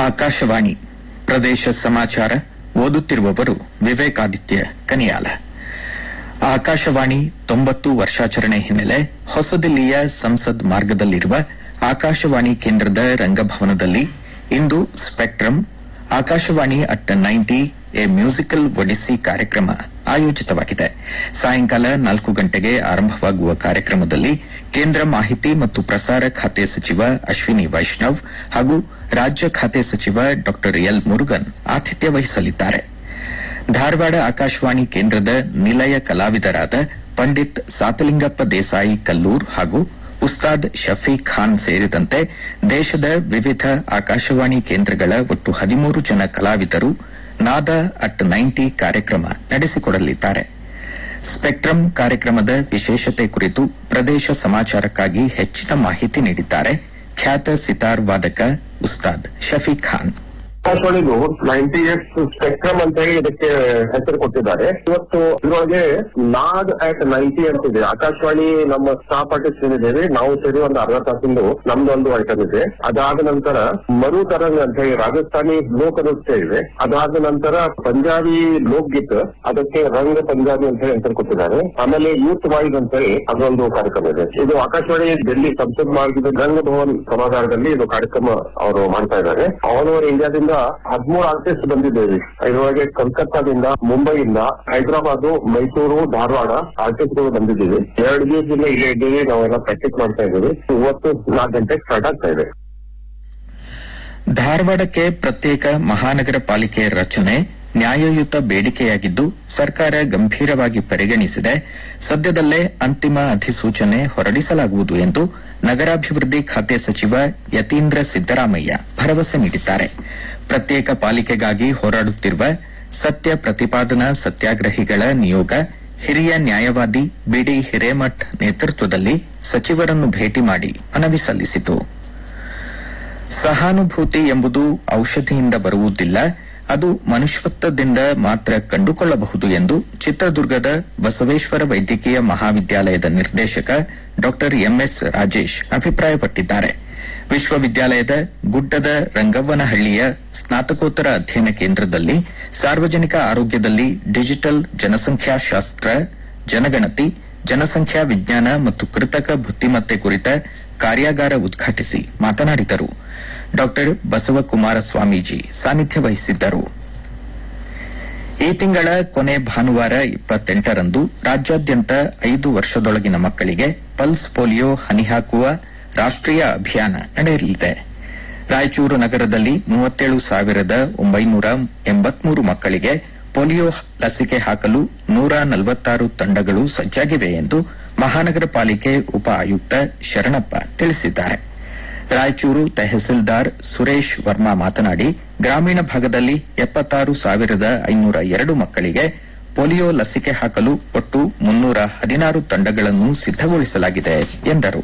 ಆಕಾಶವಾಣಿ ಪ್ರದೇಶ ಸಮಾಚಾರ ಓದುತ್ತಿರುವವರು ವಿವೇಕಾದಿತ್ಯ ಕನಿಯಾಲ ಆಕಾಶವಾಣಿ ತೊಂಬತ್ತು ವರ್ಷಾಚರಣೆ ಹಿನ್ನೆಲೆ ಹೊಸದಿಲ್ಲಿಯ ಸಂಸದ್ ಮಾರ್ಗದಲ್ಲಿರುವ ಆಕಾಶವಾಣಿ ಕೇಂದ್ರದ ರಂಗಭವನದಲ್ಲಿ ಇಂದು Spectrum Akashvani at ninety a musical Odissi ಕಾರ್ಯಕ್ರಮ ಆಯೋಜಿತವಾಗಿದೆ ಸಾಯಂಕಾಲ ನಾಲ್ಕು ಗಂಟೆಗೆ ಆರಂಭವಾಗುವ ಕಾರ್ಯಕ್ರಮದಲ್ಲಿ ಕೇಂದ್ರ ಮಾಹಿತಿ ಮತ್ತು ಪ್ರಸಾರ ಖಾತೆ ಸಚಿವ ಅಶ್ವಿನಿ ವೈಷ್ಣವ್ ಹಾಗೂ ರಾಜ್ಯ ಖಾತೆ ಸಚಿವ ಡಾ ಎಲ್ ಮುರುಗನ್ ಆತಿಥ್ಯ ವಹಿಸಲಿದ್ದಾರೆ ಧಾರವಾಡ ಆಕಾಶವಾಣಿ ಕೇಂದ್ರದ ನಿಲಯ ಕಲಾವಿದರಾದ ಪಂಡಿತ್ ಸಾತಲಿಂಗಪ್ಪ ದೇಸಾಯಿ ಕಲ್ಲೂರ್ ಹಾಗೂ ಉಸ್ತಾದ್ ಶಫೀಕ್ ಖಾನ್ ಸೇರಿದಂತೆ ದೇಶದ ವಿವಿಧ ಆಕಾಶವಾಣಿ ಕೇಂದ್ರಗಳ ಒಟ್ಟು ಹದಿಮೂರು ಜನ ಕಲಾವಿದರು ನಾದ ಅಟ್ ನೈಂಟಿ ಕಾರ್ಯಕ್ರಮ ನಡೆಸಿಕೊಡಲಿದ್ದಾರೆ ಸ್ಪೆಕ್ಟ್ರಮ್ ಕಾರ್ಯಕ್ರಮದ ವಿಶೇಷತೆ ಕುರಿತು ಪ್ರದೇಶ ಸಮಾಚಾರಕ್ಕಾಗಿ ಹೆಚ್ಚಿನ ಮಾಹಿತಿ ನೀಡಿದ್ದಾರೆ ಖ್ಯಾತ ಸಿತಾರ್ ವಾದಕ ಉಸ್ತಾದ್ ಶಫೀಕ್ ಖಾನ್ ಆಕಾಶವಾಣಿದು ನೈಂಟಿ ಇಯರ್ಸ್ ಸ್ಪೆಕ್ಟ್ರಮ್ ಅಂತ ಹೇಳಿ ಇದಕ್ಕೆ ಹೆಸರು ಕೊಟ್ಟಿದ್ದಾರೆ ಇವತ್ತು ಇದರೊಳಗೆ ನಾಡ್ ಅಟ್ ನೈಂಟಿ ಅಂತ ಇದೆ ಆಕಾಶವಾಣಿ ನಮ್ಮ ಸ್ಟಾಫ್ ಆರ್ಟಿಸ್ಟ್ ಏನಿದ್ದೇವೆ ನಾವು ಸೇರಿ ಒಂದು ಅರ್ಧ ತಾಸಿಂದು ನಮ್ದು ಒಂದು ಐಟಮ್ ಇದೆ ಅದಾದ ನಂತರ ಮರು ತರಂಗ್ ಅಂತ ಹೇಳಿ ರಾಜಸ್ಥಾನಿ ಲೋಕ ನೃತ್ಯ ಇದೆ ಅದಾದ ನಂತರ ಪಂಜಾಬಿ ಲೋಕ್ಗೀತ್ ಅದಕ್ಕೆ ರಂಗ ಪಂಜಾಬಿ ಅಂತ ಹೇಳಿ ಹೆಸರು ಕೊಟ್ಟಿದ್ದಾರೆ ಆಮೇಲೆ ಯೂತ್ ವಾಯ್ಸ್ ಅಂತ ಹೇಳಿ ಅದೊಂದು ಕಾರ್ಯಕ್ರಮ ಇದೆ ಇದು ಆಕಾಶವಾಣಿ ಡೆಲ್ಲಿ ಸಂಸದ್ ಮಾರ್ಗದ ರಂಗಭವನ್ ಸಭಾಗಾರದಲ್ಲಿ ಇದು ಕಾರ್ಯಕ್ರಮ ಅವರು ಮಾಡ್ತಾ ಇದ್ದಾರೆ ಆಲ್ ಓವರ್ ಇಂಡಿಯಾದಿಂದ ಹದಿಮೂರು ಆರ್ಟಿಸ್ಟ್ ಬಂದಿದ್ದೇವೆ ಇದರೊಳಗೆ ಕಲ್ಕತ್ತಾದಿಂದ ಮುಂಬೈಯಿಂದ ಹೈದರಾಬಾದ್ ಮೈಸೂರು ಧಾರವಾಡ ಆರ್ಟಿಸ್ಟ್ಗಳು ಬಂದಿದ್ದೀವಿ ಎರಡು ದಿವಸದಿಂದ ಇಲ್ಲೇ ಇದ್ದೀವಿ ನಾವೆಲ್ಲ ಪ್ರಾಕ್ಟೀಸ್ ಮಾಡ್ತಾ ಇದ್ದೀವಿ ಇವತ್ತು ನಾಲ್ಕು ಗಂಟೆಗೆ ಸ್ಟಾರ್ಟ್ ಆಗ್ತಾ ಇದೆ ಧಾರವಾಡಕ್ಕೆ ಪ್ರತ್ಯೇಕ ಮಹಾನಗರ ಪಾಲಿಕೆ ರಚನೆ ನ್ಯಾಯಯುತ ಬೇಡಿಕೆಯಾಗಿದ್ದು ಸರ್ಕಾರ ಗಂಭೀರವಾಗಿ ಪರಿಗಣಿಸಿದೆ ಸದ್ಯದಲ್ಲೇ ಅಂತಿಮ ಅಧಿಸೂಚನೆ ಹೊರಡಿಸಲಾಗುವುದು ಎಂದು ನಗರಾಭಿವೃದ್ಧಿ ಖಾತೆ ಸಚಿವ ಯತೀಂದ್ರ ಸಿದ್ದರಾಮಯ್ಯ ಭರವಸೆ ನೀಡಿದ್ದಾರೆ ಪ್ರತ್ಯೇಕ ಪಾಲಿಕೆಗಾಗಿ ಹೋರಾಡುತ್ತಿರುವ ಸತ್ಯ ಪ್ರತಿಪಾದನಾ ಸತ್ಯಾಗ್ರಹಿಗಳ ನಿಯೋಗ ಹಿರಿಯ ನ್ಯಾಯವಾದಿ ಬಿಡಿ ಹಿರೇಮಠ್ ನೇತೃತ್ವದಲ್ಲಿ ಸಚಿವರನ್ನು ಭೇಟಿ ಮಾಡಿ ಮನವಿ ಸಲ್ಲಿಸಿತು ಸಹಾನುಭೂತಿ ಎಂಬುದು ಔಷಧಿಯಿಂದ ಬರುವುದಿಲ್ಲ ಅದು ಮನುಷ್ಯತ್ವದಿಂದ ಮಾತ್ರ ಕಂಡುಕೊಳ್ಳಬಹುದು ಎಂದು ಚಿತ್ರದುರ್ಗದ ಬಸವೇಶ್ವರ ವೈದ್ಯಕೀಯ ಮಹಾವಿದ್ಯಾಲಯದ ನಿರ್ದೇಶಕ ಡಾ ಎಂಎಸ್ ರಾಜೇಶ್ ಅಭಿಪ್ರಾಯಪಟ್ಟಿದ್ದಾರೆ ವಿಶ್ವವಿದ್ಯಾಲಯದ ಗುಡ್ಡದ ರಂಗವ್ವನಹಳ್ಳಿಯ ಸ್ನಾತಕೋತ್ತರ ಅಧ್ಯಯನ ಕೇಂದ್ರದಲ್ಲಿ ಸಾರ್ವಜನಿಕ ಆರೋಗ್ಯದಲ್ಲಿ ಡಿಜಿಟಲ್ ಜನಸಂಖ್ಯಾಶಾಸ್ತ್ರ ಜನಗಣತಿ ಜನಸಂಖ್ಯಾ ವಿಜ್ಞಾನ ಮತ್ತು ಕೃತಕ ಬುದ್ದಿಮತ್ತೆ ಕುರಿತ ಕಾರ್ಯಾಗಾರ ಉದ್ಘಾಟಿಸಿ ಮಾತನಾಡಿದರು ಡಾ ಬಸವಕುಮಾರ ಸ್ವಾಮೀಜಿ ಸಾನ್ನಿಧ್ಯ ವಹಿಸಿದ್ದರು ಈ ತಿಂಗಳ ಕೊನೆ ಭಾನುವಾರ ಇಪ್ಪತ್ತೆಂಟರಂದು ರಾಜ್ಯಾದ್ಯಂತ ಐದು ವರ್ಷದೊಳಗಿನ ಮಕ್ಕಳಿಗೆ ಪಲ್ಸ್ ಪೋಲಿಯೋ ಹನಿ ಹಾಕುವ ರಾಷ್ಟೀಯ ಅಭಿಯಾನ ನಡೆಯಲಿದೆ ರಾಯಚೂರು ನಗರದಲ್ಲಿ ಮೂವತ್ತೇಳು ಸಾವಿರದ ಒಂಬೈನೂರ ಎಂಬತ್ಮೂರು ಮಕ್ಕಳಿಗೆ ಪೋಲಿಯೋ ಲಸಿಕೆ ಹಾಕಲು ನೂರ ನಲವತ್ತಾರು ತಂಡಗಳು ಸಜ್ಜಾಗಿವೆ ಎಂದು ಮಹಾನಗರ ಪಾಲಿಕೆ ಉಪ ಆಯುಕ್ತ ಶರಣಪ್ಪ ತಿಳಿಸಿದ್ದಾರೆ ರಾಯಚೂರು ತಹಸೀಲ್ದಾರ್ ಸುರೇಶ್ ವರ್ಮಾ ಮಾತನಾಡಿ ಗ್ರಾಮೀಣ ಭಾಗದಲ್ಲಿ ಎಪ್ಪತ್ತಾರು ಸಾವಿರದ ಐನೂರ ಎರಡು ಮಕ್ಕಳಿಗೆ ಪೋಲಿಯೋ ಲಸಿಕೆ ಹಾಕಲು ಒಟ್ಟು ಮುನ್ನೂರ ಹದಿನಾರು ತಂಡಗಳನ್ನು ಸಿದ್ದಗೊಳಿಸಲಾಗಿದೆ ಎಂದರು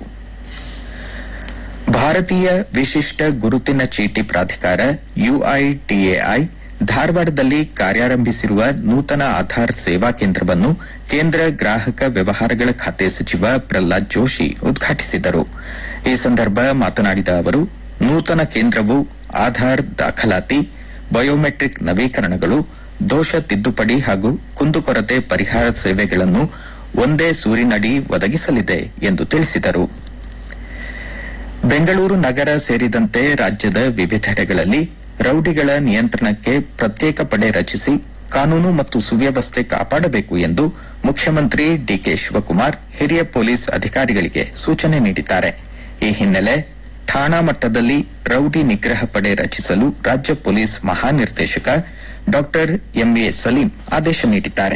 ಭಾರತೀಯ ವಿಶಿಷ್ಟ ಗುರುತಿನ ಚೀಟಿ ಪ್ರಾಧಿಕಾರ ಯುಐಡಿಎಐ ಧಾರವಾಡದಲ್ಲಿ ಕಾರ್ಯಾರಂಭಿಸಿರುವ ನೂತನ ಆಧಾರ್ ಸೇವಾ ಕೇಂದ್ರವನ್ನು ಕೇಂದ್ರ ಗ್ರಾಹಕ ವ್ಯವಹಾರಗಳ ಖಾತೆ ಸಚಿವ ಪ್ರಹ್ಲಾದ್ ಜೋಶಿ ಉದ್ಘಾಟಿಸಿದರು ಈ ಸಂದರ್ಭ ಮಾತನಾಡಿದ ಅವರು ನೂತನ ಕೇಂದ್ರವು ಆಧಾರ್ ದಾಖಲಾತಿ ಬಯೋಮೆಟ್ರಿಕ್ ನವೀಕರಣಗಳು ದೋಷ ತಿದ್ದುಪಡಿ ಹಾಗೂ ಕುಂದುಕೊರತೆ ಪರಿಹಾರ ಸೇವೆಗಳನ್ನು ಒಂದೇ ಸೂರಿನಡಿ ಒದಗಿಸಲಿದೆ ಎಂದು ತಿಳಿಸಿದರು ಬೆಂಗಳೂರು ನಗರ ಸೇರಿದಂತೆ ರಾಜ್ಯದ ವಿವಿಧೆಡೆಗಳಲ್ಲಿ ರೌಡಿಗಳ ನಿಯಂತ್ರಣಕ್ಕೆ ಪ್ರತ್ಯೇಕ ಪಡೆ ರಚಿಸಿ ಕಾನೂನು ಮತ್ತು ಸುವ್ಯವಸ್ಥೆ ಕಾಪಾಡಬೇಕು ಎಂದು ಮುಖ್ಯಮಂತ್ರಿ ಡಿಕೆ ಶಿವಕುಮಾರ್ ಹಿರಿಯ ಪೊಲೀಸ್ ಅಧಿಕಾರಿಗಳಿಗೆ ಸೂಚನೆ ನೀಡಿದ್ದಾರೆ ಈ ಹಿನ್ನೆಲೆ ಠಾಣಾ ಮಟ್ಟದಲ್ಲಿ ರೌಡಿ ನಿಗ್ರಹ ಪಡೆ ರಚಿಸಲು ರಾಜ್ಯ ಪೊಲೀಸ್ ಮಹಾನಿರ್ದೇಶಕ ಡಾ ಎಂಎ ಸಲೀಂ ಆದೇಶ ನೀಡಿದ್ದಾರೆ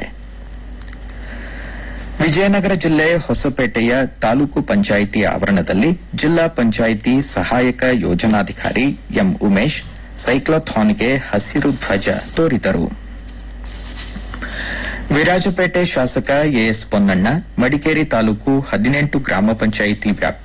ವಿಜಯನಗರ ಜಿಲ್ಲೆ ಹೊಸಪೇಟೆಯ ತಾಲೂಕು ಪಂಚಾಯಿತಿ ಆವರಣದಲ್ಲಿ ಜಿಲ್ಲಾ ಪಂಚಾಯಿತಿ ಸಹಾಯಕ ಯೋಜನಾಧಿಕಾರಿ ಎಂ ಉಮೇಶ್ ಸೈಕ್ಲೋಥಾನ್ಗೆ ಹಸಿರು ಧ್ವಜ ತೋರಿದರು ವಿರಾಜಪೇಟೆ ಶಾಸಕ ಎಎಸ್ ಪೊನ್ನಣ್ಣ ಮಡಿಕೇರಿ ತಾಲೂಕು ಹದಿನೆಂಟು ಗ್ರಾಮ ಪಂಚಾಯಿತಿ ವ್ಯಾಪ್ತಿ